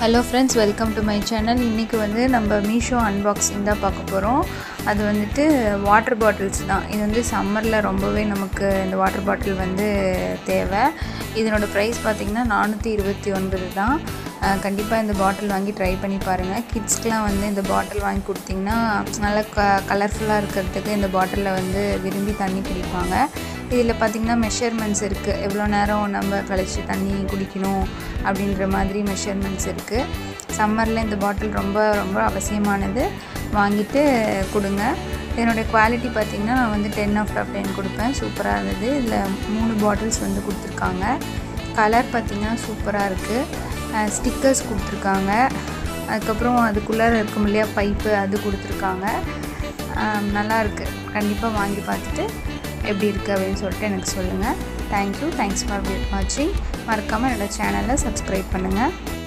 hello friends welcome to my channel இன்றைக்கி வந்து நம்ம மீஷோ அன்பாக்சிங் தான் பார்க்க போகிறோம் அது வந்துட்டு வாட்டர் பாட்டில்ஸ் தான் இது வந்து சம்மரில் ரொம்பவே நமக்கு இந்த வாட்டர் பாட்டில் வந்து தேவை இதனோட ப்ரைஸ் பார்த்திங்கன்னா நானூற்றி இருபத்தி ஒன்பது தான் கண்டிப்பாக இந்த பாட்டில் வாங்கி ட்ரை பண்ணி பாருங்கள் கிட்ஸ்க்கெலாம் வந்து இந்த பாட்டில் வாங்கி கொடுத்திங்கன்னா நல்லா க கலர்ஃபுல்லாக இருக்கிறதுக்கு இந்த பாட்டிலில் வந்து விரும்பி தண்ணி குடிப்பாங்க இதில் பார்த்திங்கன்னா மெஷர்மெண்ட்ஸ் இருக்குது எவ்வளோ நேரம் நம்ம கழித்து தண்ணி குடிக்கணும் அப்படின்ற மாதிரி மெஷர்மெண்ட்ஸ் இருக்குது சம்மரில் இந்த பாட்டில் ரொம்ப ரொம்ப அவசியமானது வாங்கிட்டு கொடுங்க என்னுடைய குவாலிட்டி பார்த்திங்கன்னா நான் வந்து டென் ஆஃப் டாப் டென் கொடுப்பேன் சூப்பராக இருந்தது இதில் மூணு பாட்டில்ஸ் வந்து கொடுத்துருக்காங்க கலர் பார்த்திங்கன்னா சூப்பராக இருக்குது ஸ்டிக்கர்ஸ் கொடுத்துருக்காங்க அதுக்கப்புறம் அதுக்குள்ளார இருக்கும் இல்லையா பைப்பு அது கொடுத்துருக்காங்க நல்லா இருக்குது கண்டிப்பாக வாங்கி பார்த்துட்டு எப்படி இருக்குது அப்படின்னு சொல்லிட்டு எனக்கு சொல்லுங்கள் தேங்க்யூ தேங்க்ஸ் ஃபார் வாட்சிங் மறக்காமல் என்னோடய சேனலை சப்ஸ்கிரைப் பண்ணுங்கள்